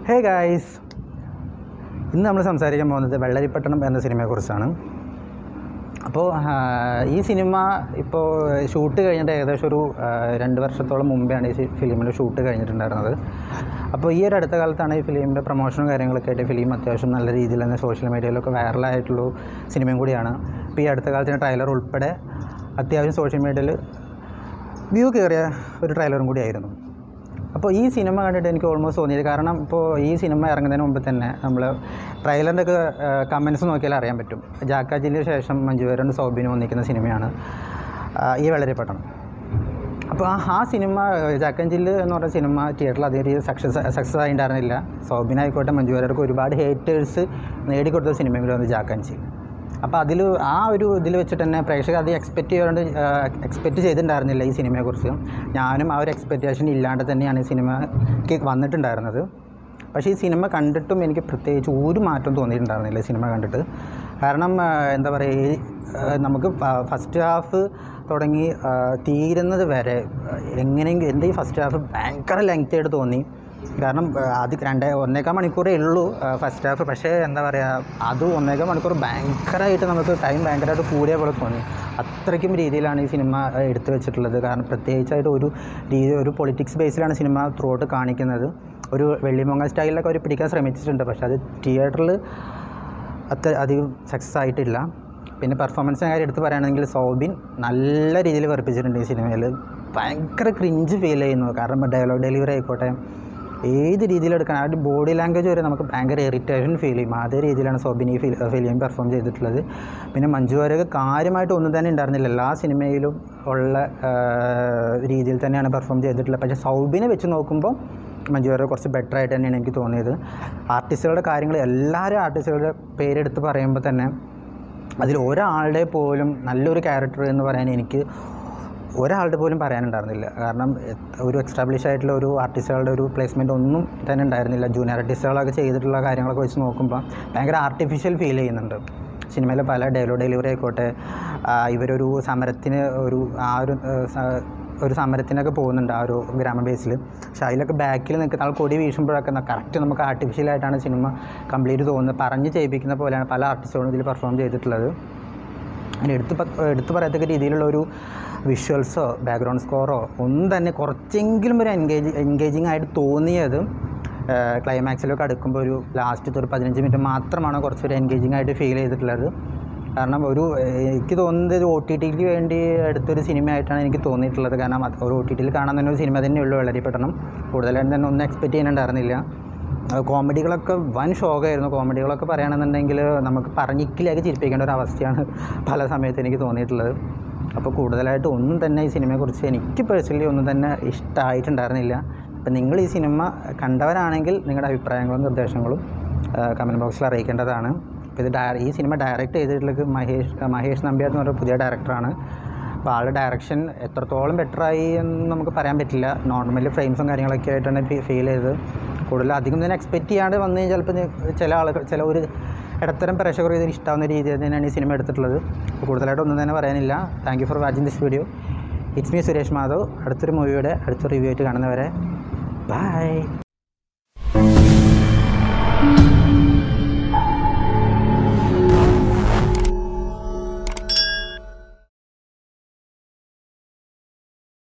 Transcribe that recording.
hey guys ഇന്ന് നമ്മൾ സംസാരിക്കാൻ പോകുന്നത് വെള്ളരിപ്പട്ടണം എന്ന സിനിമയെക്കുറിച്ചാണ് അപ്പോൾ ആ, ഈ സിനിമ ഇപ്പോൾ ഷൂട്ട് കഴിഞ്ഞിട്ട് ഏകദേശം ഒരു ആ, രണ്ട് വർഷത്തോളം മുമ്പെയാണ് ഈ ഫിലിമിൽ ഷൂട്ട് കഴിഞ്ഞിട്ടുണ്ടായിരുന്നത് അപ്പോൾ ഈ ഒരു അടുത്ത കാലത്താണ് ഈ ഫിലിമിൻ്റെ പ്രൊമോഷനും കാര്യങ്ങളൊക്കെ ആയിട്ട് ഫിലിം അത്യാവശ്യം നല്ല രീതിയിൽ തന്നെ സോഷ്യൽ മീഡിയയിലൊക്കെ വൈറലായിട്ടുള്ള സിനിമയും കൂടിയാണ് ഇപ്പോൾ ഈ അടുത്ത കാലത്തിന് ട്രെയിലർ ഉൾപ്പെടെ അത്യാവശ്യം സോഷ്യൽ മീഡിയയിൽ വ്യൂ കയറിയ ഒരു ട്രെയിലറും കൂടിയായിരുന്നു അപ്പോൾ ഈ സിനിമ കണ്ടിട്ട് എനിക്ക് ഓൾമോസ്റ്റ് തോന്നിയത് കാരണം ഇപ്പോൾ ഈ സിനിമ ഇറങ്ങുന്നതിന് മുമ്പ് തന്നെ നമ്മൾ ട്രെയിലറിൻ്റെ ഒക്കെ കമൻസ് നോക്കിയാൽ അറിയാൻ പറ്റും ജാക്കാജിന് ശേഷം മഞ്ജുവാരൻ്റെ സൗബിനും ഒന്നിക്കുന്ന സിനിമയാണ് ആ, ഈ വെള്ളരിപ്പട്ടണം അപ്പോൾ ആ ആ സിനിമ ജാക്കൻ ജില്ല് എന്ന് പറഞ്ഞ സിനിമ തിയേറ്ററിൽ അധികം രീതിയിൽ സക്സസ് സക്സസ് ആയിട്ടുണ്ടായിരുന്നില്ല സൗബിനായിക്കോട്ടെ മഞ്ജുവാരർക്ക് ഒരുപാട് ഹേറ്റേഴ്സ് നേടിക്കൊടുത്ത സിനിമയിൽ വന്ന് ജാക്കൻ ജില്ല് അപ്പോൾ അതിൽ ആ ഒരു ഇതിൽ വെച്ചിട്ട് തന്നെ പ്രേക്ഷകർ അത് എക്സ്പെക്റ്റ് ചെയ്യാണ്ട് എക്സ്പെക്റ്റ് ചെയ്തിട്ടുണ്ടായിരുന്നില്ല ഈ സിനിമയെക്കുറിച്ച് ഞാനും ആ ഒരു എക്സ്പെക്റ്റേഷൻ ഇല്ലാണ്ട് തന്നെയാണ് ഈ സിനിമയ്ക്ക് വന്നിട്ടുണ്ടായിരുന്നത് പക്ഷേ ഈ സിനിമ കണ്ടിട്ടും എനിക്ക് പ്രത്യേകിച്ച് ഒരു മാറ്റം തോന്നിയിട്ടുണ്ടായിരുന്നില്ല ഈ സിനിമ കണ്ടിട്ട് കാരണം ആ, എന്താ പറയുക ഈ, ആ, നമുക്ക് ഫസ്റ്റ് ഹാഫ് തുടങ്ങി ആ, തീരുന്നത് വരെ ആ, എങ്ങനെയെങ്കിലും എൻ്റെ ഈ ഫസ്റ്റ് ഹാഫ് ഭയങ്കര ലെങ്തി ആയിട്ട് തോന്നി കാരണം ആ, അത് രണ്ട് ഒന്നേക്കാൽ മണിക്കൂറേ ഉള്ളൂ ഫസ്റ്റ് ഹാഫ് പക്ഷേ എന്താ പറയുക അത് ഒന്നേക്കാൽ മണിക്കൂർ ഭയങ്കരമായിട്ട് നമുക്ക് ടൈം ഭയങ്കരമായിട്ട് കൂടിയ പോലെ തോന്നി അത്രയ്ക്കും രീതിയിലാണ് ഈ സിനിമ ആ, എടുത്തു വെച്ചിട്ടുള്ളത് കാരണം പ്രത്യേകിച്ചായിട്ട് ഒരു രീതി ഒരു പൊളിറ്റിക്സ് ബേസിലാണ് സിനിമ ത്രൂ ഔട്ട് കാണിക്കുന്നത് ഒരു വെള്ളിമൊങ്ങ സ്റ്റൈലിലൊക്കെ അവർ പിടിക്കാൻ ശ്രമിച്ചിട്ടുണ്ട് പക്ഷേ അത് തിയേറ്ററിൽ അത്ര അധികം സക്സസ് ആയിട്ടില്ല പിന്നെ പെർഫോമൻസിൻ്റെ കാര്യം എടുത്ത് പറയുകയാണെങ്കിൽ സൗബിൻ നല്ല രീതിയിൽ വെറുപ്പിച്ചിട്ടുണ്ട് ഈ സിനിമയിൽ ഭയങ്കര ക്രിഞ്ച് ഫീൽ ചെയ്യുന്നു കാരണം ഡയലോഗ് ഡെലിവറി ആയിക്കോട്ടെ ഏത് രീതിയിലെടുക്കണം ആ ഒരു ബോഡി ലാംഗ്വേജ് വരെ നമുക്ക് ഭയങ്കര ഇറിറ്റേഷൻ ഫീൽ ചെയ്യും അതേ രീതിയിലാണ് സോബിൻ ഈ ഫിൽ ഫിലിം പെർഫോം ചെയ്തിട്ടുള്ളത് പിന്നെ മഞ്ജു വാര്യർക്ക് കാര്യമായിട്ട് ഒന്നും തന്നെ ഉണ്ടായിരുന്നില്ല എല്ലാ സിനിമയിലും ഉള്ള ആ, രീതിയിൽ തന്നെയാണ് പെർഫോം ചെയ്തിട്ടുള്ളത് പക്ഷേ സൗബിനെ വെച്ച് നോക്കുമ്പോൾ മഞ്ജു വാര്യർ കുറച്ച് ബെറ്റർ ആയിട്ട് തന്നെയാണ് എനിക്ക് തോന്നിയത് ആർട്ടിസ്റ്റുകളുടെ കാര്യങ്ങൾ എല്ലാവരും ആർട്ടിസ്റ്റുകളുടെ പേരെടുത്ത് പറയുമ്പോൾ തന്നെ അതിൽ ഒരാളുടെ പോലും നല്ലൊരു ക്യാരക്ടർ എന്ന് പറയാൻ എനിക്ക് ഒരാളുടെ പോലും പറയാനുണ്ടായിരുന്നില്ല കാരണം എത്ര- ഒരു എക്സ്റ്റാബ്ലിഷ് ആയിട്ടുള്ള ഒരു ആർട്ടിസ്റ്റുകളുടെ ഒരു പ്ലേസ്മെൻ്റ് ഒന്നും തന്നെ ഉണ്ടായിരുന്നില്ല ജൂനിയർ ആർട്ടിസ്റ്റുകളൊക്കെ ചെയ്തിട്ടുള്ള കാര്യങ്ങളൊക്കെ വെച്ച് നോക്കുമ്പോൾ ഭയങ്കര ആർട്ടിഫിഷ്യൽ ഫീൽ ചെയ്യുന്നുണ്ട് സിനിമയിലെ പല ഡയലോഗ് ഡെലിവറി ആയിക്കോട്ടെ ആ, ഇവരൊരു സമരത്തിന് ഒരു ആ ഒരു ആ, സ- ഒരു സമരത്തിനൊക്കെ പോകുന്നുണ്ട് ആ ഒരു ഗ്രാമബേസിൽ പക്ഷേ അതിലൊക്കെ ബാക്കിൽ നിൽക്കുന്ന ആൾ കൊടി വീശുമ്പോഴൊക്കെ കറക്റ്റ് നമുക്ക് ആർട്ടിഫിഷ്യലായിട്ടാണ് സിനിമ കംപ്ലീറ്റ് തോന്നുന്നത് പറഞ്ഞ് ചെയ്യിപ്പിക്കുന്ന പോലെയാണ് പല ആർട്ടിസ്റ്റുകളും ഇതിൽ പെർഫോം ചെയ്തിട്ടുള്ളത് അതിന് എടുത്ത് പ- എടുത്ത് പറയത്തക്ക രീതിയിലുള്ള ഒരു വിഷ്വൽസോ ബാക്ക്ഗ്രൗണ്ട് സ്കോറോ ഒന്നും തന്നെ കുറച്ചെങ്കിലും ഒരു എൻഗേജ് എൻഗേജിങ് ആയിട്ട് തോന്നിയത് ക്ലൈമാക്സിലൊക്കെ അടുക്കുമ്പോൾ ഒരു ലാസ്റ്റത്തെ ഒരു പതിനഞ്ച് മിനിറ്റ് മാത്രമാണ് കുറച്ചൊരു എൻഗേജിങ് ആയിട്ട് ഫീൽ ചെയ്തിട്ടുള്ളത് കാരണം ഒരു ഏഹ്, എനിക്ക് തോന്നുന്നത് ഒരു ഒ ടി ടിക്ക് വേണ്ടി എടുത്തൊരു സിനിമയായിട്ടാണ് എനിക്ക് തോന്നിയിട്ടുള്ളത് കാരണം അത് ഒരു ഒ ടി ടിയിൽ കാണാൻ തന്നെ ഒരു സിനിമ തന്നെയുള്ളൂ വെള്ളരിപ്പെട്ടണം കൂടുതലായിട്ട് തന്നെ ഒന്നും എക്സ്പെക്റ്റ് ചെയ്യാനുണ്ടായിരുന്നില്ല അത് കോമഡികളൊക്കെ വൻ ഷോക്കായിരുന്നു കോമഡികളൊക്കെ പറയുകയാണെന്നുണ്ടെങ്കിൽ നമുക്ക് പറഞ്ഞിക്കിലേക്ക് ചിരിപ്പിക്കേണ്ട ഒരു അവസ്ഥയാണ് പല സമയത്ത് എനിക്ക് തോന്നിയിട്ടുള്ളത് അപ്പോൾ കൂടുതലായിട്ട് ഒന്നും തന്നെ ഈ സിനിമയെക്കുറിച്ച് എനിക്ക് പേഴ്സണലി ഒന്നും തന്നെ ഇഷ്ടമായിട്ടുണ്ടായിരുന്നില്ല അപ്പം നിങ്ങൾ ഈ സിനിമ കണ്ടവരാണെങ്കിൽ നിങ്ങളുടെ അഭിപ്രായങ്ങളും നിർദ്ദേശങ്ങളും കമൻറ്റ് ബോക്സിൽ അറിയിക്കേണ്ടതാണ് അപ്പോൾ ഇത് ഡയറ ഈ സിനിമ ഡയറക്റ്റ് ചെയ്തിട്ടുള്ളത് മഹേഷ് മഹേഷ് നമ്പ്യാർ എന്ന് പറഞ്ഞ പുതിയ ഡയറക്ടറാണ് അപ്പോൾ ആളുടെ ഡയറക്ഷൻ എത്രത്തോളം ബെറ്ററായി എന്ന് നമുക്ക് പറയാൻ പറ്റില്ല നോർമലി ഫ്രെയിംസും കാര്യങ്ങളൊക്കെ ആയിട്ടാണ് ഫീൽ ചെയ്തത് കൂടുതൽ അധികം തന്നെ എക്സ്പെക്റ്റ് ചെയ്യാണ്ട് വന്നു കഴിഞ്ഞാൽ ചിലപ്പോൾ നി- ചില ആളുകൾ ചില ഒരു ഇടത്തരം പ്രേക്ഷകർ ഇതിന് ഇഷ്ടാവുന്ന രീതിയിൽ തന്നെയാണ് ഈ സിനിമ എടുത്തിട്ടുള്ളത് അപ്പോൾ കൂടുതലായിട്ട് ഒന്നും തന്നെ പറയാനില്ല thank you for watching this video it's me Suresh Madhav അടുത്തൊരു മൂവിയുടെ അടുത്ത റിവ്യൂ ആയിട്ട് കാണുന്നവരെ ബൈ